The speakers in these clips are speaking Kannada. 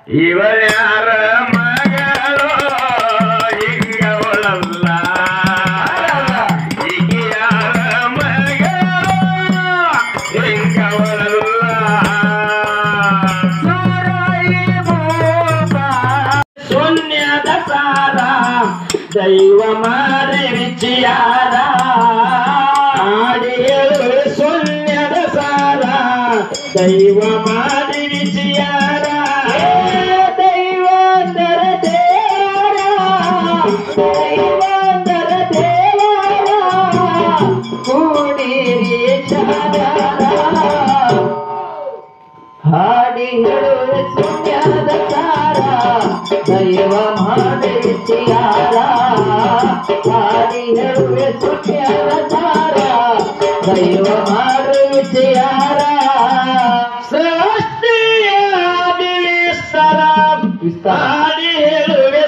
ಇವಳ್ಯಾರ ಮಗಳು ಹಿಂಗವಳಲ್ಲ ಈಗ ಯಾರ ಮಗಳು ಹಿಂಗವಳಲ್ಲ ಶೂನ್ಯದ ಸಾರ ದೈವ ಮಾರಿ ವಿಚಿಯಾರ ಆಡಿಯಲು ಶೂನ್ಯದ ಸಾರ ದೈವ ಮಾರಿ ವಿಚಿಯಾರ ದೈವಂದರ ದೇವರ ದೈವಂದರ ದೇವರ ಕೂಡಿರಿ ಚಾರ ಹಾಡಿ ಹೇಳುವೆ ಸುಳ್ಯದ ತಾರ ದೈವ ಮಾಡಿಸಿಯಾರ ಹಾಡಿ ಹೇಳುವೆ ಸುಳ್ಯದ ತಾರ ದೈವ ಮಾಡಿಸಿಯಾರ ಸೃಷ್ಟಿಯ ವಿಸ್ತಾರ ಹಾಡಿ ಹೇಳುವೆ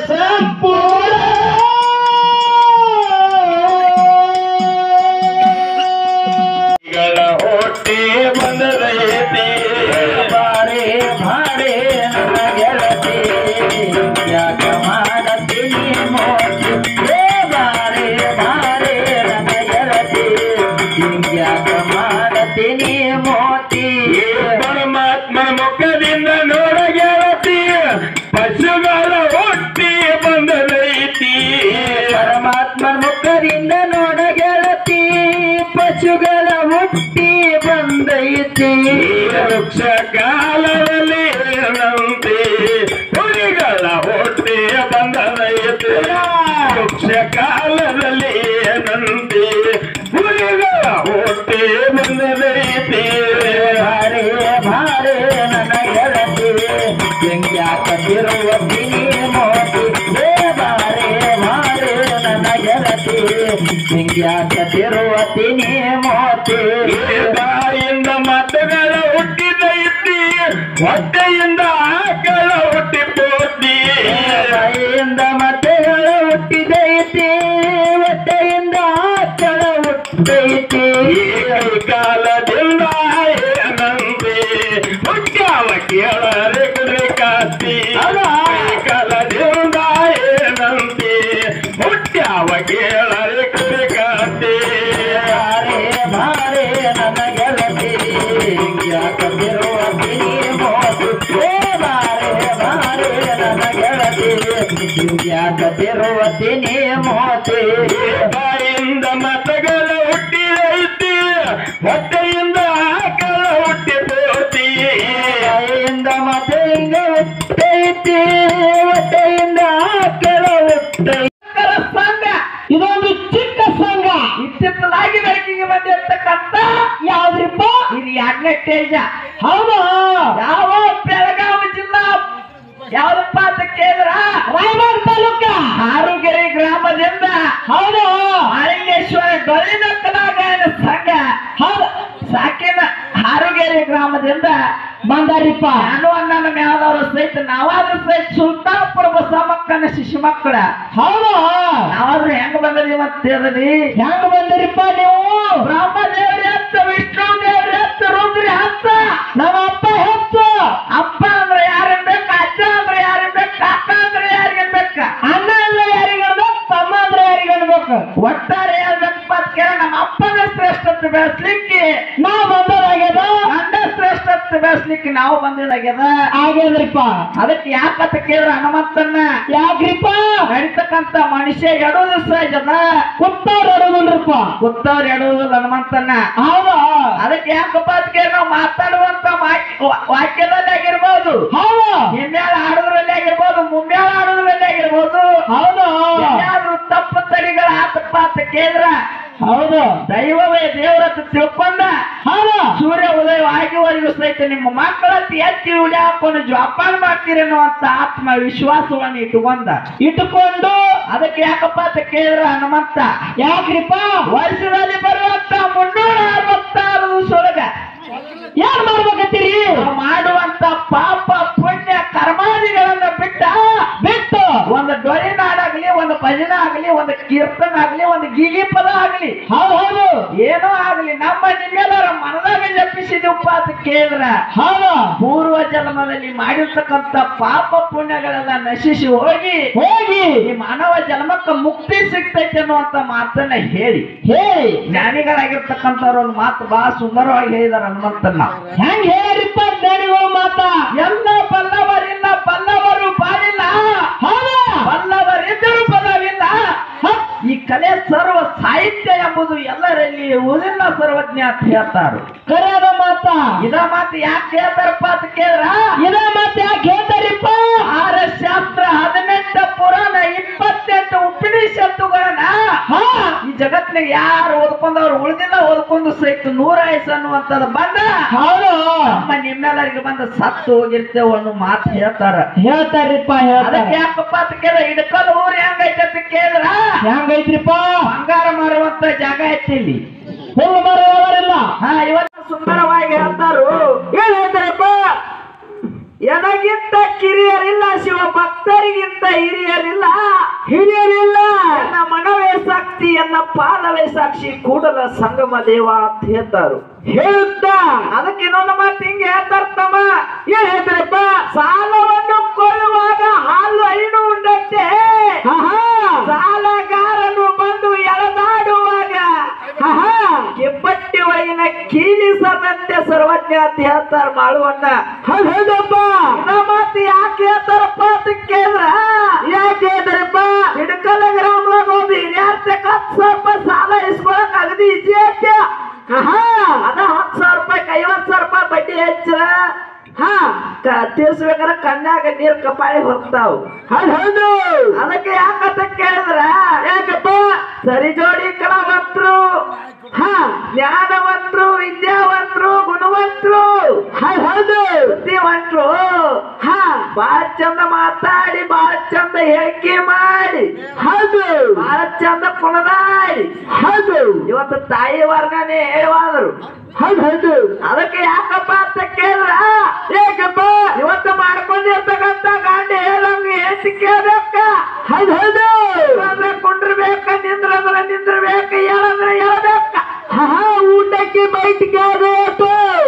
ಸಂಪೂರ್ಣ ಗಳ ಹೊಟ್ಟೆ ಬಂದದೈತಿ ಬಾರೆ ಬಾರೆ ನನ್ನ ಗೆಳತಿ ಯಾಕ ಮಾಡತೀನಿ ಮೋತಿ ಏ ಬಾರೆ ಬಾರೆ ನನ್ನ ಗೆಳತಿ ಯಾಕ ಮಾಡತೀನಿ ಮೋತಿ ಪರಮಾತ್ಮ ಮುಖದಿಂದ ನೋಡ ಗೆಳತಿ ಪಶುಗಳ ಹೊಟ್ಟಿ ಬಂದದೈತಿ ಪರಮಾತ್ಮ ಮುಖದಿಂದ ನೋಡ ಗೆಳತಿ ಪಶುಗಳ ಹುಟ್ಟಿ ಬಂದೈತಿ ವೃಕ್ಷ ಕಾಲದಲ್ಲಿ ನಂತೆ ಹುಲಿಗಳ ಹೊಟ್ಟೆ ಬಂದದೈತಿ ವೃಕ್ಷ ಕಾಲದಲ್ಲಿ ನಂತೆ ಹುಲಿಗಳ ಹೊಟ್ಟೆ ಬಂದದೈತಿ ಭಾರೆ ಭಾರೆ ನನ್ನ ಗೆಳತಿ ಹೆಂಗ್ಯಾಕ ತಿರುವತ್ತಿನಿ ಮೋತಿ ಹೇ ಬಾರೆ ಬಾರೆ ನನ್ನ ಗೆಳತಿ ಹೆಂಗ್ಯಾಕ ತಿರುವತ್ತಿನಿ ಮೋತಿ ಬಾಯಿಂದ ಮತಗಳ ಹುಟ್ಟಿದೈತಿ ಹೊಟ್ಟೆಯಿಂದ ಆಕಳ ಹುಟ್ಟಿ ಪೋತಿ ಬಾಯಿಂದ ಮತಗಳ ಹುಟ್ಟಿದೈತಿ ಹೊಟ್ಟೆಯಿಂದ ಆಕಳ ಹುಟ್ಟೈತಿ ಕಾಲದಿಂದ ಏನಂತೆ ಹುಟ್ಟಾವ ಕೇಳರೆ ಕುದುರೆ ಕಾಸ್ತಿ ಕಾಲದಿಂದ ಏನಂತೆ ಹುಟ್ಟಾವ ಕೇಳರೆ ಕುದುರೆ ಕಾಸ್ತಿ ಭಾರೆ ನನ್ನ ಗೆಳತಿ ಯಾಕಂದಿರುವ ಮೋಸು ಬಾರೆ ಬಾರೆ ನನ್ನ ಗೆಳತಿ ಯಾಕಂದಿರುವ ತಿನಿ ಮೋಸೆ ಬಾಯಿಂದ ಮತಗಳ ಹುಟ್ಟಿದೈತಿ ಹೊಟ್ಟೆಯಿಂದ ಆಕಳ ಹುಟ್ಟಿ ಪೋತಿ ಬಾಯಿಂದ ಮತೆಯಿಂದ ಹುಟ್ಟೈತಿ ಹೊಟ್ಟೆಯಿಂದ ಆಕಳ ಹುಟ್ಟೈತಿ ಸಂಘ ಇದೊಂದು ಚಿಕ್ಕ ಸಂಘ ಇತ್ತಿತ್ತಲಾಗಿ ಬೆಳಕಿಗೆ ಬಂದಿರ್ತಕ್ಕಂತ ಯಾವ್ದ್ರಿಪ್ಪ ಇದು ಎರಡನೇ ಸ್ಟೇಜ ಹೌದು ಯಾವ ಬೆಳಗಾವಿ ಜಿಲ್ಲಾ ಯಾವ್ದಪ್ಪ ಅಂತ ಕೇಳಿದ್ರ ರಾಯಬಾಗ ತಾಲೂಕ ಹಾರುಗೆರೆ ಗ್ರಾಮದಿಂದ ಹೌದು ಮಾಲಿಂಗೇಶ್ವರ ಡೊಳ್ಳಿನ ಕಲಾಗಾಯನ ಸಂಘ ಹೌದು ಸಾಕಿನ ಹಾರುಗೆರೆ ಗ್ರಾಮದಿಂದ ಬಂದಾರಿಪ್ಪ ನಾನು ಅಣ್ಣನ ಮ್ಯಾದವರು ಸಹಿತ ನಾವಾದ್ರೂ ಸಹಿತ ಸುಲ್ತಾನ್ಪುರ ಬಸಮ್ಮಕ್ಕನ ಶಿಶು ಮಕ್ಕಳ ಹೌದು ನಾವಾದ್ರೂ ಹೆಂಗ್ ಬಂದದೀವಿ ಅಂತ ಹೇಳಿದ್ರಿ ಹೆಂಗ್ ಬಂದಿರಿಪ್ಪ ನೀವು ಬ್ರಹ್ಮ ದೇವ್ರಿ ಹತ್ತ ವಿಷ್ಣು ದೇವ್ರಿ ಹತ್ತ ರುದ್ರಿ ಹತ್ತ ನಮ್ಮ ಅಪ್ಪ ಹೆಚ್ಚು ಅಪ್ಪ ಅಂದ್ರೆ ಯಾರಿಗ್ ಬೇಕು ಅಜ್ಜ ಅಂದ್ರೆ ಯಾರಿಗ್ ಬೇಕು ಕಾಕ ಅಂದ್ರೆ ಯಾರಿಗ್ ಬೇಕು ಅಣ್ಣ ಅಂದ್ರೆ ಯಾರಿಗ್ ಅನ್ಬೇಕು ತಮ್ಮ ಅಂದ್ರೆ ಯಾರಿಗ್ ಅನ್ಬೇಕು ಒಟ್ಟಾರೆ ಹೇಳ್ಬೇಕಪ್ಪ ಅಂತ ಕೇಳ ನಮ್ಮ ಅಪ್ಪನ ಶ್ರೇಷ್ಠತೆ ಬೆಳೆಸ್ಲಿಕ್ಕೆ ನಾವು ಬಂದದಾಗ್ಯದ ಗಂಡ ಶ್ರೇಷ್ಠತೆ ಬೆಳೆಸ್ಲಿಕ್ಕೆ ನಾವು ಬಂದಿದಾಗ್ಯದ ಆಗ್ಯದ್ರಿಪ್ಪ ಅದಕ್ಕೆ ಯಾಕಂತ ಕೇಳಿದ್ರ ಹನುಮಂತನ್ನ ಯಾಕ್ರಿಪ್ಪ ನಡೀತಕ್ಕಂತ ಮನುಷ್ಯ ಎಡೋದು ಸಹಜದ ಕುತ್ತವ್ರು ಎಡೋದಿಲ್ರಿಪ್ಪ ಕುತ್ತವ್ರು ಎಡೋದಿಲ್ಲ ಹನುಮಂತನ್ನ ಹೌದು ಅದಕ್ಕೆ ಯಾಕಪ್ಪ ಅಂತ ಕೇಳಿ ನಾವು ಮಾತಾಡುವಂತ ವಾಕ್ಯ- ವಾಕ್ಯದಲ್ಲಿ ಆಗಿರ್ಬೋದು ಹೌದು ಹಿಮ್ಮೇಳ ಆಡೋದ್ರಲ್ಲಿ ಆಗಿರ್ಬೋದು ಮುಂಮ್ಯಾಳ ಆಡೋದ್ರಲ್ಲಿ ಆಗಿರ್ಬೋದು ಹೌದು ಯಾರು ತಪ್ಪು ತಡಿಗಳ ಆತಪ್ಪ ಅಂತ ಕೇಳಿದ್ರ ಹೌದು ದೈವವೇ ದೇವರ ಹತ್ರ ತಿಳ್ಕೊಂಡ ಹೌದು ಸೂರ್ಯ ಉದಯ ಆಗಿವರೆಗೂ ಸಹಿತ ನಿಮ್ಮ ಮಕ್ಕಳಲ್ಲಿ ಎತ್ತಿ ಉಳಿ ಹಾಕೊಂಡು ಜೋಪಾನ ಮಾಡ್ತೀರೇನೋ ಅಂತ ಆತ್ಮ ವಿಶ್ವಾಸವನ್ನು ಇಟ್ಟುಕೊಂಡ ಇಟ್ಟುಕೊಂಡು ಅದಕ್ಕೆ ಯಾಕಪ್ಪ ಅಂತ ಕೇಳಿದ್ರ ಹನುಮಂತ ಯಾಕ್ರಿಪ್ಪ ವರ್ಷದಲ್ಲಿ ಬರುವಂತ ಮುನ್ನೂರ ಅರವತ್ತಾರು ದಿವಸೊಳಗ ಏನ್ ಮಾಡ್ಬೇಕಂತೀರಿ ಮಾಡುವಂತ ಪಾಪ ಪುಣ್ಯ ಕರ್ಮಾದಿಗಳನ್ನ ಬಿಟ್ಟ ಬಿಟ್ಟು ಒಂದು ಡೊಳಿನಾಡಾಗ್ಲಿ ಒಂದು ಭಜನ ಆಗ್ಲಿ ಒಂದು ಕೀರ್ತನ ಆಗ್ಲಿ ಒಂದು ಗೀಗಿ ಪದ ಆಗ್ಲಿ ಹೌದು ಹೌದು ಏನೋ ಆಗ್ಲಿ ನಮ್ಮ ನಿಮ್ಮೆಲ್ಲರ ಮನದಾಗ ಜಪಿಸಿದೀವಪ್ಪ ಹೆಂಗಪ್ಪ ಅಂತ ಕೇಳಿದ್ರ ಹೌದ ಪೂರ್ವ ಜನ್ಮದಲ್ಲಿ ಮಾಡಿರ್ತಕ್ಕಂಥ ಪಾಪ ಪುಣ್ಯಗಳೆಲ್ಲ ನಶಿಸಿ ಹೋಗಿ ಹೋಗಿ ಈ ಮಾನವ ಜನ್ಮಕ್ಕ ಮುಕ್ತಿ ಸಿಗ್ತೈತೆ ಅನ್ನುವಂತ ಮಾತನ್ನ ಹೇಳಿ ಹೇಳಿ ಜ್ಞಾನಿಗಳಾಗಿರ್ತಕ್ಕಂಥವ್ರು ಒಂದು ಮಾತು ಬಹಳ ಸುಂದರವಾಗಿ ಹೇಳಿದಾರೆ ಹನುಮಂತನ್ನ ಹೆಂಗ್ ಹೇಳಿರಿಪ್ಪ ಜ್ಞಾನಿಗಳು ಮಾತ ಎಲ್ಲ ಬಲ್ಲವರಿಲ್ಲ ಬಲ್ಲವರು ಬಾಳಿಲ್ಲ ಹೌದ ಬಲ್ಲವರಿದ್ದರೂ ಬಲವಿಲ್ಲ ಹ, ಈ ಕಲೆ ಸರ್ವ ಸಾಹಿತ್ಯ ಎಂಬುದು ಎಲ್ಲರಲ್ಲಿ ಉಳಿಲ್ಲ ಸರ್ವಜ್ಞ ಅಂತ ಹೇಳ್ತಾರು ಕರೆಯದ ಮಾತ ಇದ ಮಾತು ಯಾಕೆ ಹೇಳ್ತಾರಪ್ಪ ಅಂತ ಕೇಳ್ರ ಇದ ಮಾತ ಯಾಕೆ ಹೇಳ್ತಾರಿಪ್ಪ ಆರ ಶಾಸ್ತ್ರ ಹದಿನೆಂಟು ಪುರಾಣ ಇಪ್ಪತ್ತೆಂಟು ಉಪನಿಷತ್ತುಗಳನ್ನ ಹಾ ಈ ಜಗತ್ತಿನಾಗ ಯಾರು ಓದ್ಕೊಂಡವ್ರು ಉಳಿದಿಲ್ಲ ಓದ್ಕೊಂಡು ಸಹಿತ ನೂರ ಆಯಸ್ ಅನ್ನುವಂಥದ್ದು ಬಂದ ಹೌದು ನಮ್ಮ ನಿಮ್ಮೆಲ್ಲರಿಗೆ ಬಂದ ಸತ್ತು ಹೋಗಿರ್ತೇವೆ ಅನ್ನೋ ಮಾತು ಹೇಳ್ತಾರ ಹೇಳ್ತಾರಿಪ್ಪ ಅದಕ್ಕೆ ಹೇಳ್ತಾರ ಯಾಕಪ್ಪ ಅಂತ ಕೇಳಿದ್ರೆ ಇಡಕಲ್ ಊರ್ ಹೆಂಗೈತೆ ಅಂತ ಕೇಳಿದ್ರ ಹೆಂಗೈತ್ರಿಪ್ಪ ಬಂಗಾರ ಮಾರುವಂತ ಜಾಗ ಐತಿ ಇಲ್ಲಿ ಹುಲ್ಲು ಮರವರಿಲ್ಲ ಹಾ ಇವತ್ತು ಸುಂದರವಾಗಿ ಹೇಳ್ತಾರು ಏನ್ ಹೇಳ್ತಾರಪ್ಪ ಎನಗಿಂತ ಕಿರಿಯರಿಲ್ಲ ಶಿವ ಭಕ್ತರಿಗಿಂತ ಹಿರಿಯರಿಲ್ಲ ಹಿರಿಯರಿಲ್ಲ ಎನ್ನ ಮನವೇ ಸಾಕ್ಷಿ ಎನ್ನ ಪಾದವೇ ಸಾಕ್ಷಿ ಕೂಡಲ ಸಂಗಮ ದೇವ ಅಂತ ಹೇಳ್ತಾರು ಹೇಳುತ್ತ ಅದಕ್ಕೆ ಇನ್ನೊಂದು ಮಾತು ಹಿಂಗೆ ಹೇಳ್ತಾರ ತಮ್ಮ ಏನ್ ಹೇಳ್ತಾರಪ್ಪ ಸಾಲವನ್ನು ಕೊಳ್ಳುವಾಗ ಹಾಲು ಐನು ಉಂಡಂತೆ ಆಹಾ ಸಾಲಗಾರನು ಬಂದು ಎಳೆದಾಡುವಾಗ ಆಹಾ ಕೆಬ್ಬಟ್ಟಿ ಒಳಗಿನ ಕೀಲಿಸದಂತೆ ಸರ್ವಜ್ಞ ಅಂತ ಹೇಳ್ತಾರ ಮಾಳುವನ್ನ ಹೌದ್ ಹೌದಪ್ಪ ಇದ ಮಾತು ಯಾಕೆ ಹೇಳ್ತಾರಪ್ಪ ಅಂತ ಕೇಳಿದ್ರ ಯಾಕೆ ಹೇಳ್ತಾರಪ್ಪ ಹಿಡ್ಕಲ ಗ್ರಾಮದಾಗ ಒಂದು ಹಿರಿಯಾರ್ತೆಕ್ ಹತ್ತು ಸಾವಿರ ರೂಪಾಯಿ ಸಾಲ ಇಸ್ಕೊಳಕ್ ಅಗದಿ ಈಜಿ ಐತೆ ಆಹಾ ಅದ ಹತ್ತು ಸಾವಿರ ರೂಪಾಯಿ ಐವತ್ತು ಸಾವಿರ ರೂಪಾಯಿ ಬಡ್ಡಿ ಹೆಚ್ಚ ಹಾ ಕ- ತೀರ್ಸ್ಬೇಕಾದ್ರೆ ಕಣ್ಣಾಗ ನೀರ್ ಕಪಾಳಿ ಹೋಗ್ತಾವ್ ಹೌದ್ ಹೌದು ಅದಕ್ಕೆ ಯಾಕಂತ ಕೇಳಿದ್ರ ಯಾಕಪ್ಪ ಸರಿ ಜೋಡಿ ಕಲಾವಂತರು ಹಾ ಜ್ಞಾನವಂತರು ವಿದ್ಯಾವಂತರು ಗುಣವಂತರು ಹೌದ್ ಹೌದು ಬುದ್ಧಿವಂತರು ಹಾ ಬಾಳ ಚಂದ ಮಾತಾಡಿ ಬಾಳ ಚಂದ ಹೇಳಿಕೆ ಮಾಡಿ ಹೌದು ಬಾಳ ಚಂದ ಕುಣದಾಡಿ ಹೌದು ಇವತ್ತು ತಾಯಿ ವರ್ಗನೆ ಹೇಳುವಾದ್ರು ಹೌದ್ ಹೌದು ಅದಕ್ಕೆ ಯಾಕಪ್ಪ ಅಂತ ಕೇಳಿದ್ರ ಯಾಕಪ್ಪ ಇವತ್ತು ಮಾಡ್ಕೊಂಡಿರ್ತಕ್ಕಂಥ ಗಾಂಡ ಹೇಳಂಗ ಹೆಚ್ಚು ಕೇಳ್ಬೇಕ ಹೌದ್ ಹೌದು ಅಂದ್ರೆ ಕುಂಡ್ರಬೇಕ ನಿಂದ್ರಂದ್ರ ನಿಂದ್ರಬೇಕ ಹೇಳಂದ್ರೆ ಹೇಳ್ಬೇಕ ಆಹಾ ಊಟಕ್ಕೆ ಬೈಟ್ಗೆ ರೇಟು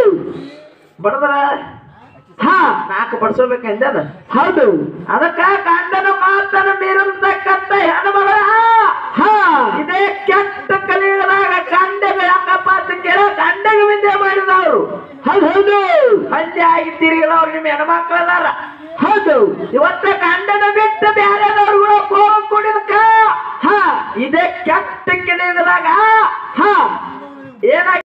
ಬಡದ್ರ ಹಾ ನಾಲ್ಕು ಬಡ್ಸೋಬೇಕಂದ ಹೌದು ಅದಕ್ಕ ಗಂಡನ ಮಾತನ್ನ ಮೀರತಕ್ಕಂತ ಹೆಣ್ಮಗಳ ಹಾ ಇದೇ ಕೆಟ್ಟ ಕಲಿಯುಗದಾಗ ಗಂಡಗ ಯಾಕಪ್ಪ ಅಂತ ಕೇಳ ಗಂಡಗ ವಿದ್ಯೆ ಮಾಡಿದವರು ಹೌದ್ ಹೌದು ಹಂದಿ ಆಗಿ ತಿರುಗಿದವ್ರು ನಿಮ್ಮ ಹೆಣ್ಮಕ್ಳು ಅದಾರ ಹೌದು ಇವತ್ತ ಗಂಡನ ಬಿಟ್ಟು ಬೇರೆದವ್ರು ಕೂಡ ಹೋಗ ಕುಡಿದಕ್ಕ ಹಾ ಇದೇ ಕೆಟ್ಟ ಕಲಿಯುಗದಾಗ ಹಾ ಏನಾಗಿ